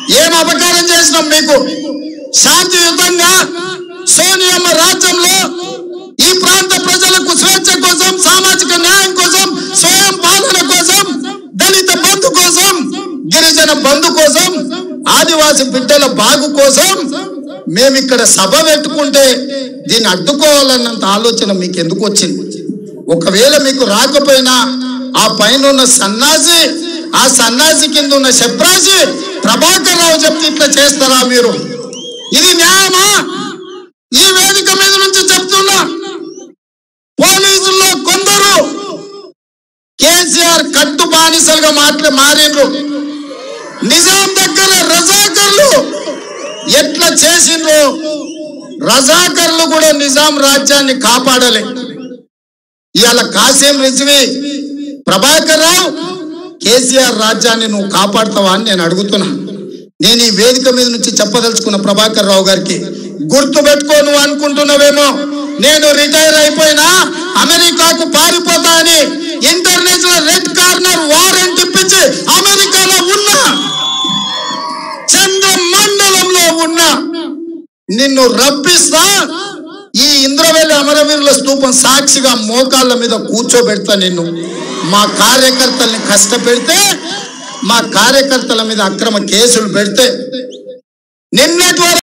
ఏం అపకారం చేసినాం మీకు శాంతియుతంగా సోనియమ్మ రాజ్యంలో ఈ ప్రాంత ప్రజలకు స్వేచ్ఛ కోసం సామాజిక న్యాయం కోసం స్వయం పాలన కోసం దళిత బంధు కోసం గిరిజన బంధు కోసం ఆదివాసి బిడ్డల బాగు కోసం మేము ఇక్కడ సభ పెట్టుకుంటే దీన్ని అడ్డుకోవాలన్నంత ఆలోచన మీకు ఎందుకు వచ్చింది ఒకవేళ మీకు రాకపోయినా ఆ పైన ఉన్న సన్నాసి ఆ సన్నాసి కింద ఉన్న శప్రాసి ప్రభాకర్ రావు చెప్తే ఇట్లా చేస్తారా మీరు ఇది న్యాయమా ఈ వేదిక మీద నుంచి చెప్తున్నా పోలీసుల్లో కొందరు కేసీఆర్ కట్టు బానిసలుగా మాట్లా మారిండ్రు నిజాం దగ్గర రజాకర్లు ఎట్లా చేసిండ్రు రజాకర్లు కూడా నిజాం రాజ్యాన్ని కాపాడలే ఇవాళ కాసేం రిజ్వి ప్రభాకర్ రావు కేసీఆర్ రాజ్యాన్ని నువ్వు కాపాడుతావా అని నేను అడుగుతున్నా నేను ఈ వేదిక మీద నుంచి చెప్పదలుచుకున్న ప్రభాకర్ రావు గారికి గుర్తు పెట్టుకో నువ్వు అనుకుంటున్నావేమో నేను రిటైర్ అయిపోయినా అమెరికాకు పారిపోతా అని ఇంటర్నేషనల్ రెడ్ కార్నర్ వారెంట్ ఇప్పించి అమెరికాలో ఉన్నా చంద్ర మండలంలో ఉన్నా నిన్ను రప్పిస్తా ఈ ఇంద్రవెల్లి అమరవీరుల స్తూపం సాక్షిగా మోకాళ్ళ మీద కూర్చోబెడతా నిన్ను మా కార్యకర్తల్ని కష్టపెడితే మా కార్యకర్తల మీద అక్రమ కేసులు పెడితే నిన్నటి వరకు